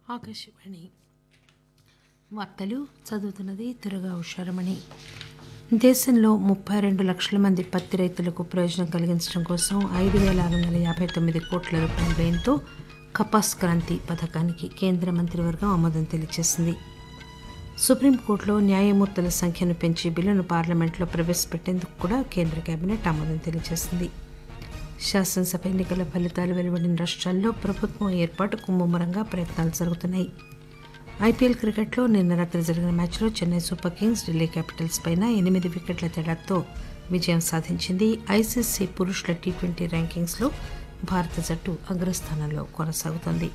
ఆకాశవాణి వార్తలు చదువుతున్నది తురగా ఉషారమణి దేశంలో ముప్పై రెండు లక్షల మంది పత్తి రైతులకు ప్రయోజనం కలిగించడం కోసం ఐదు వేల ఆరు వందల యాభై తొమ్మిది కోట్ల రూపాయల వ్యయంతో కపాస్ క్రాంతి పథకానికి కేంద్ర మంత్రివర్గం ఆమోదం తెలియజేసింది సుప్రీంకోర్టులో న్యాయమూర్తుల సంఖ్యను పెంచి బిల్లును పార్లమెంట్లో ప్రవేశపెట్టేందుకు కూడా కేంద్ర కేబినెట్ ఆమోదం తెలియజేసింది శాసనసభ ఎన్నికల ఫలితాలు వెలువడిన రాష్ట్రాల్లో ప్రభుత్వం ఏర్పాటుకు ముమ్మరంగా ప్రయత్నాలు జరుగుతున్నాయి ఐపీఎల్ క్రికెట్లో నిన్న రాత్రి జరిగిన మ్యాచ్లో Chennai Super Kings Delhi Capitals పైన ఎనిమిది వికెట్ల తేడాతో విజయం సాధించింది ఐసీసీ పురుషుల టీ ట్వంటీ ర్యాంకింగ్స్లో భారత జట్టు అగ్రస్థానంలో కొనసాగుతోంది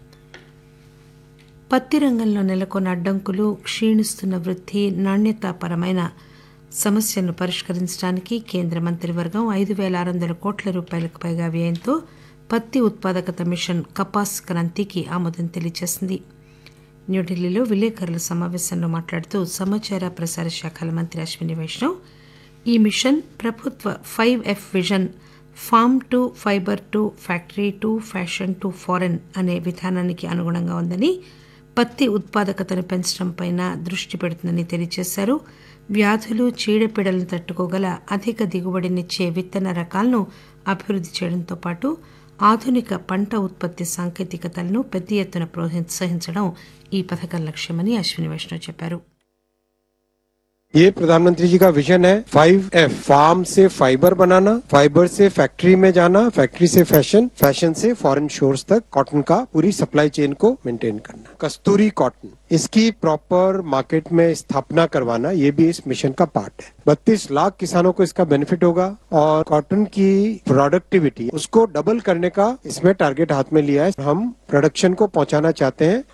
పత్తి రంగంలో నెలకొన్న అడ్డంకులు క్షీణిస్తున్న వృద్ధి నాణ్యతాపరమైన సమస్యలను పరిష్కరించడానికి కేంద్ర మంత్రివర్గం ఐదు వేల ఆరు వందల కోట్ల రూపాయలకు పైగా వ్యయంతో పత్తి ఉత్పాదకత మిషన్ కపాస్ క్రాంతికి ఆమోదం తెలియజేసింది న్యూఢిల్లీలో విలేకరుల సమావేశంలో మాట్లాడుతూ సమాచార ప్రసార శాఖల మంత్రి అశ్విని వైష్ణవ్ ఈ మిషన్ ప్రభుత్వ five F vision farm to fibre to factory to fashion to foreign అనే విధానానికి అనుగుణంగా ఉందని పత్తి ఉత్పాదకతను పెంచడంపై దృష్టి పెడుతుందని తెలియజేశారు వ్యాధులు చీడపీడలను తట్టుకోగల అధిక దిగుబడినిచ్చే విత్తన రకాలను అభివృద్ధి చేయడంతో పాటు ఆధునిక పంట ఉత్పత్తి సాంకేతికతలను పెద్ద ఎత్తున ప్రోత్సహించడం ఈ పథకం లక్ష్యమని అశ్విని వైష్ణవ్ చెప్పారు ये प्रधानमंत्री जी का विजन है फाइव एफ फार्म से फाइबर बनाना फाइबर से फैक्ट्री में जाना फैक्ट्री से फैशन फैशन से फॉरेन शोर्स तक कॉटन का पूरी सप्लाई चेन को मेंटेन करना कस्तूरी कॉटन इसकी प्रॉपर मार्केट में स्थापना करवाना ये भी इस मिशन का पार्ट है बत्तीस लाख किसानों को इसका बेनिफिट होगा और कॉटन की प्रोडक्टिविटी उसको डबल करने का इसमें टारगेट हाथ में लिया है हम प्रोडक्शन को पहुंचाना चाहते हैं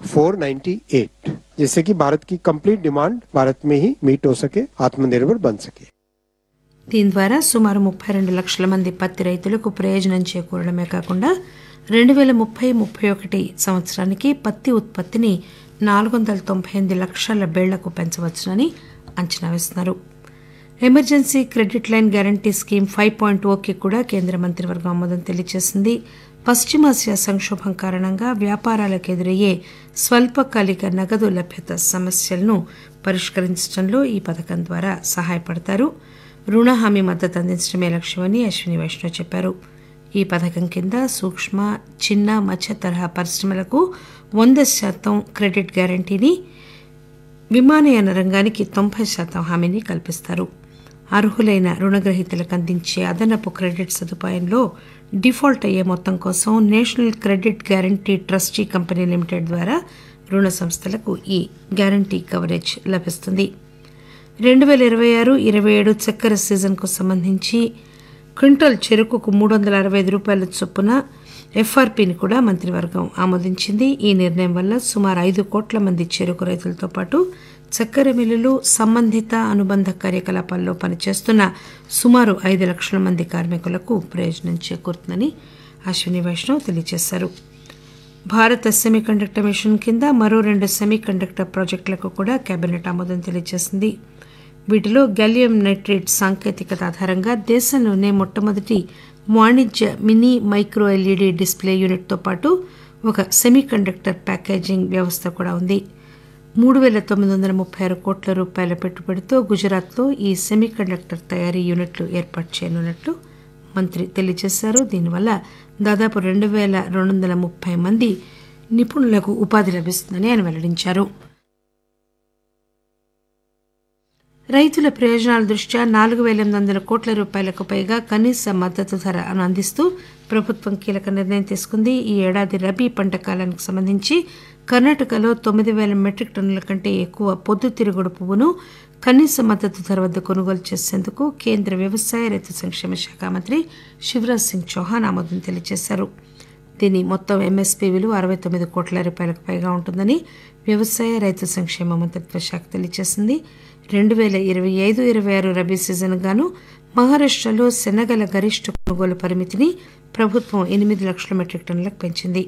498 जिससे कि भारत की कंप्लीट डिमांड भारत में ही मीट हो सके आत्मनिर्भर बन सके దీని ద్వారా సుమారు ముప్పై రెండు లక్షల మంది పత్తి రైతులకు ప్రయోజనం చేకూరడమే కాకుండా రెండు వేల ముప్పై ముప్పై ఒకటి సంవత్సరానికి పత్తి ఉత్పత్తిని నాలుగు వందల తొంభై ఎనిమిది లక్షల బేళ్లకు పెంచవచ్చునని అంచనా వేస్తున్నారు emergency credit line guarantee scheme five point ఓకి కూడా కేంద్ర మంత్రివర్గం ఆమోదం తెలియజేసింది పశ్చిమాసియా సంక్షోభం కారణంగా వ్యాపారాలకు ఎదురయ్యే స్వల్పకాలిక నగదు లభ్యత సమస్యలను పరిష్కరించడంలో ఈ పథకం ద్వారా సహాయపడతారు రుణ హామీ మద్దతు అందించడమే లక్ష్యమని అశ్విని వైష్ణవ్ చెప్పారు ఈ పథకం కింద సూక్ష్మ చిన్న మధ్య తరహా పరిశ్రమలకు వంద శాతం క్రెడిట్ గ్యారంటీని విమానయాన రంగానికి తొంభై శాతం హామీని కల్పిస్తారు అర్హులైన రుణగ్రహీతలకు అందించే అదనపు క్రెడిట్ సదుపాయంలో డిఫాల్ట్ అయ్యే మొత్తం కోసం national credit guarantee trustee company limited ద్వారా రుణ సంస్థలకు ఈ గ్యారంటీ కవరేజ్ లభిస్తుంది రెండు వేల ఇరవై ఆరు ఇరవై ఏడు చక్కెర సీజన్కు సంబంధించి క్వింటల్ చెరుకుకు మూడు వందల అరవై ఐదు రూపాయల చొప్పున ఎఫ్ఆర్పీని కూడా మంత్రివర్గం ఆమోదించింది ఈ నిర్ణయం వల్ల సుమారు ఐదు కోట్ల మంది చెరుకు రైతులతో పాటు చక్కెర మిల్లులు సంబంధిత అనుబంధ కార్యకలాపాల్లో పనిచేస్తున్న సుమారు ఐదు లక్షల మంది కార్మికులకు ప్రయోజనం చేకూరుతుందని అశ్విని వైష్ణవ్ తెలియజేశారు భారత సెమీ కండక్టర్ మిషన్ కింద మరో రెండు సెమీ కండక్టర్ ప్రాజెక్టులకు కూడా కేబినెట్ ఆమోదం తెలియజేసింది వీటిలో గలియం నైట్రేట్ సాంకేతికత ఆధారంగా దేశంలోనే మొట్టమొదటి వాణిజ్య మినీ మైక్రో ఎల్ఈడి డిస్ప్లే యూనిట్తో పాటు ఒక సెమీ కండక్టర్ ప్యాకేజింగ్ వ్యవస్థ కూడా ఉంది మూడు వేల తొమ్మిది వందల ముప్పై ఆరు కోట్ల రూపాయల పెట్టుబడితో గుజరాత్లో ఈ సెమీ కండక్టర్ తయారీ యూనిట్లు ఏర్పాటు చేయనున్నట్లు మంత్రి తెలియజేశారు దీనివల్ల దాదాపు రెండు వేల రెండు వందల ముప్పై మంది నిపుణులకు ఉపాధి లభిస్తుందని ఆయన వెల్లడించారు రైతుల ప్రయోజనాల దృష్ట్యా నాలుగు వేల ఎనిమిది వందల కోట్ల రూపాయలకు పైగా కనీస మద్దతు ధరను అందిస్తూ ప్రభుత్వం కీలక నిర్ణయం తీసుకుంది ఈ ఏడాది రబీ పంట కాలానికి సంబంధించి కర్ణాటకలో తొమ్మిది వేల మెట్రిక్ టన్నుల కంటే ఎక్కువ పొద్దుతిరుగుడు పువ్వును కనీస మద్దతు ధర వద్ద కొనుగోలు చేసేందుకు కేంద్ర వ్యవసాయ రైతు సంక్షేమ శాఖ మంత్రి శివరాజ్ సింగ్ చౌహాన్ ఆమోదం తెలియజేశారు దీని మొత్తం ఎంఎస్పీ విలువ అరవై తొమ్మిది కోట్ల రూపాయలకు పైగా ఉంటుందని వ్యవసాయ రైతు సంక్షేమ మంత్రిత్వ శాఖ తెలియజేసింది రెండు వేల ఇరవై ఐదు ఇరవై ఆరు రబీ సీజన్ గాను మహారాష్టలో శనగల గరిష్ట కొనుగోలు పరిమితిని ప్రభుత్వం ఎనిమిది లక్షల మెట్రిక్ టన్నులకు పెంచింది